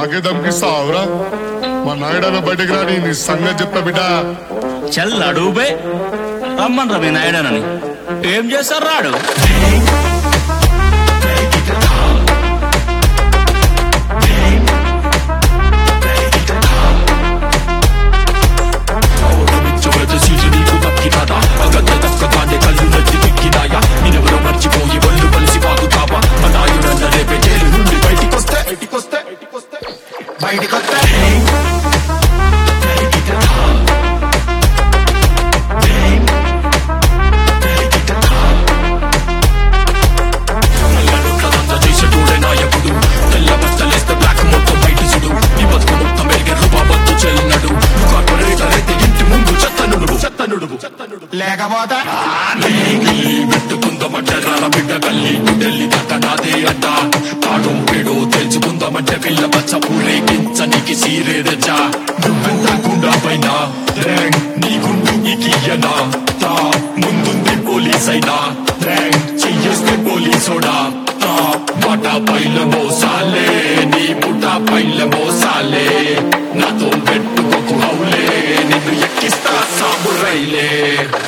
మాకే దమ్కిస్తావురా మా నాయుడన్న బయటకు రాని నీ సంగతి చెప్తా బిడ్డ చల్ అడుగుబే రమ్మని రవి నాయుడనని ఏం చేస్తారు రాడు చివరి సీజు నీకు దక్కినాదా అగత్త దక్కగానే కళ్ళు నచ్చి దిక్కినాయా నిన్నెవరో మర్చిపోయి ఒళ్ళు కలిసి వాగుతావా మా నాయుడన్న రేపే జైలు నుండి బయటికొస్తే బయటికొస్తే బయటికొస్తే బయటికొస్తే నల్లనోట్లదంతా చేసేటోడే నాయకుడు తెల్ల బట్టలేస్తే బ్లాక్ మొత్తం బయట చూడు ఈ బతుకు మొత్తం వెలిగే రూపాబద్దు చెల్లనడు కార్పొరేటర్ అయితే ఇంటి ముందు చెత్తనుడు చెత్తనుడు చెత్తనుడు లేకపోతే పెట్టుకుందామంటే రాల బిడ్డ గల్లి ఢిల్లీ దాకా నాదే అంట తాడో పేడో తెలుసుకుందామంటే పిల్ల బచ్చ ఊరేగించనికి సీరే తెచ్చా నువ్వెంత గుండా పైన ర్యాంక్ నీ గుండు ఇకియనా తా ముందుంది పోలీస్ అయినా ర్యాంక్ చెయ్యేస్తే పోలీసోడా తా మాట పైల మోసాలే నీ పుట్ట పైల మోసాలే నాతో పెట్టుకోకు హౌలే నిన్ను ఎక్కిస్తా సాబురైలే